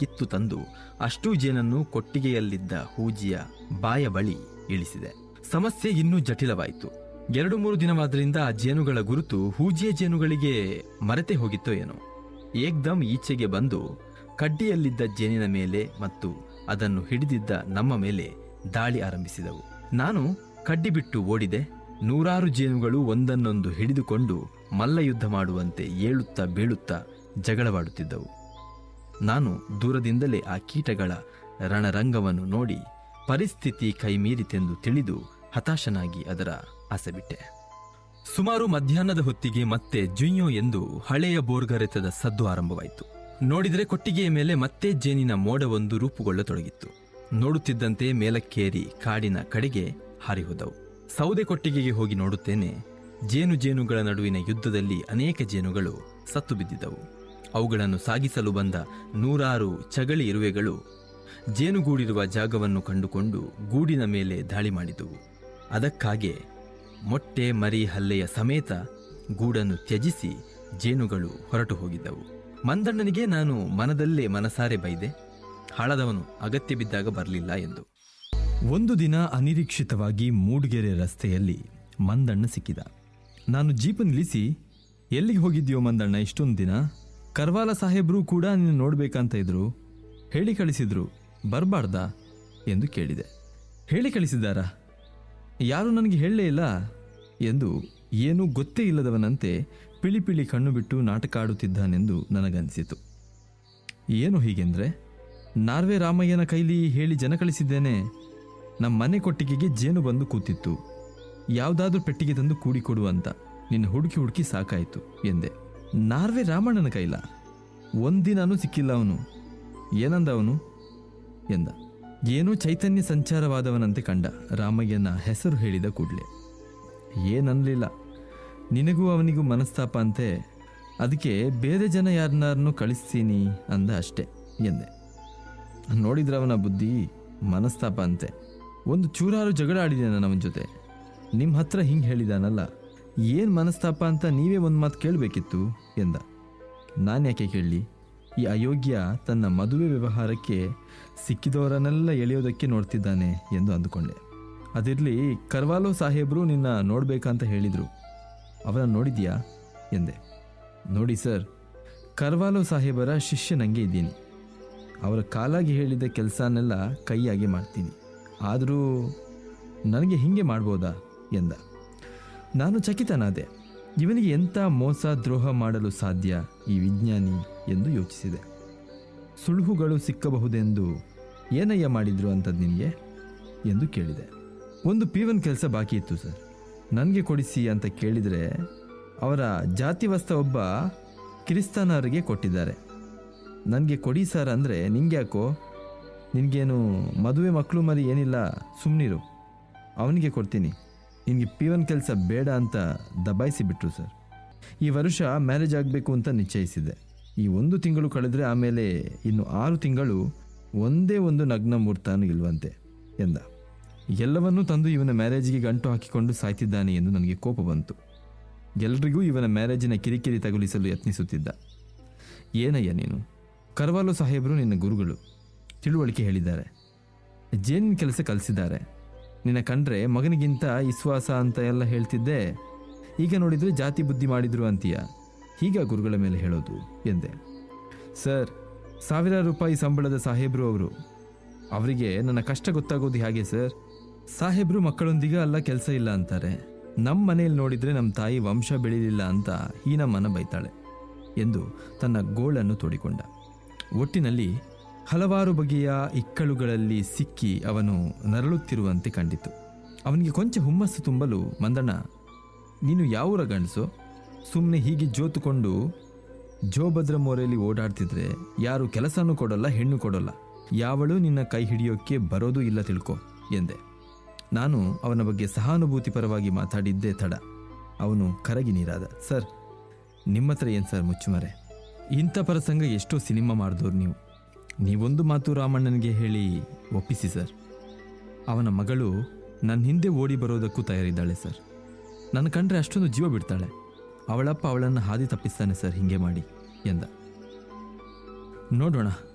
ಕಿತ್ತು ತಂದು ಅಷ್ಟೂ ಜೇನನ್ನು ಕೊಟ್ಟಿಗೆಯಲ್ಲಿದ್ದ ಹೂಜಿಯ ಬಾಯ ಬಳಿ ಇಳಿಸಿದೆ ಸಮಸ್ಯೆ ಇನ್ನೂ ಜಟಿಲವಾಯಿತು ಎರಡು ಮೂರು ದಿನವಾದ್ರಿಂದ ಆ ಜೇನುಗಳ ಗುರುತು ಹೂಜಿಯ ಜೇನುಗಳಿಗೆ ಮರೆತೇ ಹೋಗಿತ್ತೋ ಏನೋ ಏಕ್ದಮ್ ಈಚೆಗೆ ಬಂದು ಕಡ್ಡಿಯಲ್ಲಿದ್ದ ಜೇನಿನ ಮೇಲೆ ಮತ್ತು ಅದನ್ನು ಹಿಡಿದಿದ್ದ ನಮ್ಮ ಮೇಲೆ ದಾಳಿ ಆರಂಭಿಸಿದವು ನಾನು ಕಡ್ಡಿ ಬಿಟ್ಟು ಓಡಿದೆ ನೂರಾರು ಜೇನುಗಳು ಒಂದನ್ನೊಂದು ಹಿಡಿದುಕೊಂಡು ಮಲ್ಲಯುದ್ಧ ಮಾಡುವಂತೆ ಏಳುತ್ತಾ ಬೀಳುತ್ತಾ ಜಗಳವಾಡುತ್ತಿದ್ದವು ನಾನು ದೂರದಿಂದಲೇ ಆ ಕೀಟಗಳ ರಣರಂಗವನ್ನು ನೋಡಿ ಪರಿಸ್ಥಿತಿ ಕೈಮೀರಿತೆಂದು ತಿಳಿದು ಹತಾಶನಾಗಿ ಅದರ ಆಸೆ ಬಿಟ್ಟೆ ಸುಮಾರು ಮಧ್ಯಾಹ್ನದ ಹೊತ್ತಿಗೆ ಮತ್ತೆ ಜುಯ್ಯೋ ಎಂದು ಹಳೆಯ ಬೋರ್ಗರೆತದ ಸದ್ದು ಆರಂಭವಾಯಿತು ನೋಡಿದರೆ ಕೊಟ್ಟಿಗೆಯ ಮೇಲೆ ಮತ್ತೆ ಜೇನಿನ ಮೋಡವೊಂದು ರೂಪುಗೊಳ್ಳತೊಡಗಿತ್ತು ನೋಡುತ್ತಿದ್ದಂತೆ ಮೇಲಕ್ಕೇರಿ ಕಾಡಿನ ಕಡೆಗೆ ಹಾರಿಹೋದವು ಸೌದೆ ಕೊಟ್ಟಿಗೆಗೆ ಹೋಗಿ ನೋಡುತ್ತೇನೆ ಜೇನು ಜೇನುಗಳ ನಡುವಿನ ಯುದ್ಧದಲ್ಲಿ ಅನೇಕ ಜೇನುಗಳು ಸತ್ತು ಬಿದ್ದಿದ್ದವು ಅವುಗಳನ್ನು ಸಾಗಿಸಲು ಬಂದ ನೂರಾರು ಚಗಳಿ ಇರುವೆಗಳು ಜೇನುಗೂಡಿರುವ ಜಾಗವನ್ನು ಕಂಡುಕೊಂಡು ಗೂಡಿನ ಮೇಲೆ ದಾಳಿ ಮಾಡಿದುವು ಅದಕ್ಕಾಗೆ ಮೊಟ್ಟೆ ಮರಿ ಹಲ್ಲೆಯ ಸಮೇತ ಗೂಡನ್ನು ತ್ಯಜಿಸಿ ಜೇನುಗಳು ಹೊರಟು ಹೋಗಿದ್ದವು ಮಂದಣ್ಣನಿಗೆ ನಾನು ಮನದಲ್ಲೇ ಮನಸಾರೆ ಬೈದೆ ಹಾಳದವನು ಅಗತ್ಯ ಬಿದ್ದಾಗ ಬರಲಿಲ್ಲ ಎಂದು ಒಂದು ದಿನ ಅನಿರೀಕ್ಷಿತವಾಗಿ ಮೂಡ್ಗೆರೆ ರಸ್ತೆಯಲ್ಲಿ ಮಂದಣ್ಣ ಸಿಕ್ಕಿದ ನಾನು ಜೀಪ್ ನಿಲ್ಲಿಸಿ ಎಲ್ಲಿಗೆ ಹೋಗಿದ್ಯೋ ಮಂದಣ್ಣ ಇಷ್ಟೊಂದು ದಿನ ಕರ್ವಾಲ ಸಾಹೇಬ್ರು ಕೂಡ ನಿನ್ನ ನೋಡ್ಬೇಕಂತ ಇದ್ರು ಹೇಳಿ ಕಳಿಸಿದ್ರು ಬರಬಾರ್ದಾ ಎಂದು ಕೇಳಿದೆ ಹೇಳಿ ಕಳಿಸಿದ್ದಾರಾ ಯಾರು ನನಗೆ ಹೇಳಲೇ ಇಲ್ಲ ಎಂದು ಏನೂ ಗೊತ್ತೇ ಇಲ್ಲದವನಂತೆ ಪಿಳಿ ಪಿಳಿ ಕಣ್ಣು ಬಿಟ್ಟು ನಾಟಕ ಆಡುತ್ತಿದ್ದಾನೆಂದು ನನಗನ್ನಿಸಿತು ಏನು ಹೀಗೆಂದ್ರೆ ನಾರ್ವೆ ರಾಮಯ್ಯನ ಕೈಲಿ ಹೇಳಿ ಜನ ಕಳಿಸಿದ್ದೇನೆ ನಮ್ಮ ಮನೆ ಕೊಟ್ಟಿಗೆಗೆ ಜೇನು ಬಂದು ಕೂತಿತ್ತು ಯಾವುದಾದ್ರೂ ಪೆಟ್ಟಿಗೆ ತಂದು ಕೂಡಿಕೊಡು ಅಂತ ನಿನ್ನ ಹುಡುಕಿ ಹುಡುಕಿ ಸಾಕಾಯಿತು ಎಂದೆ ನಾರ್ವೆ ರಾಮಣ್ಣನ ಕೈಲ ಒಂದಿನಾನೂ ಸಿಕ್ಕಿಲ್ಲ ಅವನು ಏನಂದ ಅವನು ಎಂದ ಏನೋ ಚೈತನ್ಯ ಸಂಚಾರವಾದವನಂತೆ ಕಂಡ ರಾಮಯ್ಯನ ಹೆಸರು ಹೇಳಿದ ಕೂಡಲೇ ಏನನ್ನಲಿಲ್ಲ ನಿನಗೂ ಅವನಿಗೂ ಮನಸ್ತಾಪ ಅಂತೆ ಅದಕ್ಕೆ ಬೇರೆ ಜನ ಯಾರನ್ನಾರನ್ನು ಕಳಿಸ್ತೀನಿ ಅಂದ ಅಷ್ಟೆ ಎಂದೆ ನೋಡಿದ್ರೆ ಅವನ ಬುದ್ಧಿ ಮನಸ್ತಾಪ ಅಂತೆ ಒಂದು ಚೂರಾರು ಜಗಳ ಆಡಿದ್ದೇನೆ ಅವನ ಜೊತೆ ನಿಮ್ಮ ಹತ್ರ ಹಿಂಗೆ ಹೇಳಿದಾನಲ್ಲ ಏನು ಮನಸ್ತಾಪ ಅಂತ ನೀವೇ ಒಂದು ಮಾತು ಕೇಳಬೇಕಿತ್ತು ಎಂದ ನಾನು ಯಾಕೆ ಕೇಳಲಿ ಈ ಅಯೋಗ್ಯ ತನ್ನ ಮದುವೆ ವ್ಯವಹಾರಕ್ಕೆ ಸಿಕ್ಕಿದವರನ್ನೆಲ್ಲ ಎಳೆಯೋದಕ್ಕೆ ನೋಡ್ತಿದ್ದಾನೆ ಎಂದು ಅಂದುಕೊಂಡೆ ಅದಿರಲಿ ಕರ್ವಾಲೋ ಸಾಹೇಬರು ನಿನ್ನ ನೋಡ್ಬೇಕಂತ ಹೇಳಿದರು ಅವನ ನೋಡಿದ್ಯಾ ಎಂದೆ ನೋಡಿ ಸರ್ ಕರ್ವಾಲೋ ಸಾಹೇಬರ ಶಿಷ್ಯ ನನಗೆ ಇದ್ದೀನಿ ಅವರ ಕಾಲಾಗಿ ಹೇಳಿದ ಕೆಲಸನೆಲ್ಲ ಕೈಯಾಗಿ ಮಾಡ್ತೀನಿ ಆದರೂ ನನಗೆ ಹೀಗೆ ಮಾಡ್ಬೋದಾ ಎಂದ ನಾನು ಚಕಿತನಾದೆ ಇವನಿಗೆ ಎಂಥ ಮೋಸ ದ್ರೋಹ ಮಾಡಲು ಸಾಧ್ಯ ಈ ವಿಜ್ಞಾನಿ ಎಂದು ಯೋಚಿಸಿದೆ ಸುಳುಹುಗಳು ಸಿಕ್ಕಬಹುದೆಂದು ಏನಯ್ಯ ಮಾಡಿದ್ರು ಅಂತದ್ದು ನಿನಗೆ ಎಂದು ಕೇಳಿದೆ ಒಂದು ಪಿ ಒನ್ ಕೆಲಸ ಬಾಕಿ ಇತ್ತು ಸರ್ ನನಗೆ ಕೊಡಿಸಿ ಅಂತ ಕೇಳಿದರೆ ಅವರ ಜಾತಿವಸ್ತ ಒಬ್ಬ ಕಿರಿಸ್ತಾನವರಿಗೆ ಕೊಟ್ಟಿದ್ದಾರೆ ನನಗೆ ಕೊಡಿ ಸರ್ ಅಂದರೆ ನಿಂಗೆ ಯಾಕೋ ನಿನಗೇನು ಮದುವೆ ಮಕ್ಕಳು ಮರಿ ಏನಿಲ್ಲ ಸುಮ್ಮನಿರು ಅವನಿಗೆ ಕೊಡ್ತೀನಿ ನಿನಗೆ ಪಿ ಒನ್ ಕೆಲಸ ಬೇಡ ಅಂತ ದಬಾಯಿಸಿ ಬಿಟ್ರು ಸರ್ ಈ ವರ್ಷ ಮ್ಯಾರೇಜ್ ಆಗಬೇಕು ಅಂತ ನಿಶ್ಚಯಿಸಿದೆ ಈ ಒಂದು ತಿಂಗಳು ಕಳೆದ್ರೆ ಆಮೇಲೆ ಇನ್ನು ಆರು ತಿಂಗಳು ಒಂದೇ ಒಂದು ನಗ್ನ ಮುಹೂರ್ತನೂ ಇಲ್ವಂತೆ ಎಂದ ಎಲ್ಲವನ್ನೂ ತಂದು ಇವನ ಮ್ಯಾರೇಜ್ಗೆ ಗಂಟು ಹಾಕಿಕೊಂಡು ಸಾಯ್ತಿದ್ದಾನೆ ಎಂದು ನನಗೆ ಕೋಪ ಬಂತು ಎಲ್ರಿಗೂ ಇವನ ಮ್ಯಾರೇಜಿನ ಕಿರಿಕಿರಿ ತಗುಲಿಸಲು ಯತ್ನಿಸುತ್ತಿದ್ದ ಏನಯ್ಯ ನೀನು ಕರ್ವಾಲು ಸಾಹೇಬರು ನಿನ್ನ ಗುರುಗಳು ತಿಳುವಳಿಕೆ ಹೇಳಿದ್ದಾರೆ ಜೇನಿನ ಕೆಲಸ ಕಲಿಸಿದ್ದಾರೆ ನಿನ್ನ ಕಂಡ್ರೆ ಮಗನಿಗಿಂತ ವಿಶ್ವಾಸ ಅಂತ ಎಲ್ಲ ಹೇಳ್ತಿದ್ದೆ ಈಗ ನೋಡಿದರೆ ಜಾತಿ ಬುದ್ಧಿ ಮಾಡಿದ್ರು ಅಂತೀಯ ಹೀಗ ಗುರುಗಳ ಮೇಲೆ ಹೇಳೋದು ಎಂದೆ ಸರ್ ಸಾವಿರಾರು ರೂಪಾಯಿ ಸಂಬಳದ ಸಾಹೇಬ್ರು ಅವರು ಅವರಿಗೆ ನನ್ನ ಕಷ್ಟ ಗೊತ್ತಾಗೋದು ಹೇಗೆ ಸರ್ ಸಾಹೇಬ್ರು ಮಕ್ಕಳೊಂದಿಗೆ ಅಲ್ಲ ಕೆಲಸ ಇಲ್ಲ ಅಂತಾರೆ ನಮ್ಮ ಮನೆಯಲ್ಲಿ ನೋಡಿದರೆ ನಮ್ಮ ತಾಯಿ ವಂಶ ಬೆಳೀಲಿಲ್ಲ ಅಂತ ಹೀನಮ್ಮನ ಬೈತಾಳೆ ಎಂದು ತನ್ನ ಗೋಳನ್ನು ತೋಡಿಕೊಂಡ ಒಟ್ಟಿನಲ್ಲಿ ಹಲವಾರು ಬಗೆಯ ಇಕ್ಕಳುಗಳಲ್ಲಿ ಸಿಕ್ಕಿ ಅವನು ನರಳುತ್ತಿರುವಂತೆ ಕಂಡಿತು ಅವನಿಗೆ ಕೊಂಚ ಹುಮ್ಮಸ್ಸು ತುಂಬಲು ಮಂದಣ್ಣ ನೀನು ಯಾವೂರ ಗಂಡಸು ಸುಮ್ಮನೆ ಹೀಗೆ ಜೋತುಕೊಂಡು ಜೋಭದ್ರ ಮೋರೆಯಲ್ಲಿ ಓಡಾಡ್ತಿದ್ರೆ ಯಾರು ಕೆಲಸನೂ ಕೊಡಲ್ಲ ಹೆಣ್ಣು ಕೊಡಲ್ಲ ಯಾವಳು ನಿನ್ನ ಕೈ ಹಿಡಿಯೋಕ್ಕೆ ಬರೋದೂ ಇಲ್ಲ ತಿಳ್ಕೊ ಎಂದೆ ನಾನು ಅವನ ಬಗ್ಗೆ ಸಹಾನುಭೂತಿ ಪರವಾಗಿ ಮಾತಾಡಿದ್ದೇ ತಡ ಅವನು ಕರಗಿ ನೀರಾದ ಸರ್ ನಿಮ್ಮ ಹತ್ರ ಏನು ಸರ್ ಮುಚ್ಚುಮರೆ ಇಂಥ ಪ್ರಸಂಗ ಎಷ್ಟೋ ಸಿನಿಮಾ ಮಾಡಿದವ್ರು ನೀವು ನೀವೊಂದು ಮಾತು ರಾಮಣ್ಣನಿಗೆ ಹೇಳಿ ಒಪ್ಪಿಸಿ ಸರ್ ಅವನ ಮಗಳು ನನ್ನ ಹಿಂದೆ ಓಡಿ ಬರೋದಕ್ಕೂ ತಯಾರಿದ್ದಾಳೆ ಸರ್ ನನ್ನ ಕಂಡ್ರೆ ಅಷ್ಟೊಂದು ಜೀವ ಬಿಡ್ತಾಳೆ ಅವಳಪ್ಪ ಅವಳನ್ನು ಹಾದಿ ತಪ್ಪಿಸ್ತಾನೆ ಸರ್ ಹಿಂಗೆ ಮಾಡಿ ಎಂದ ನೋಡೋಣ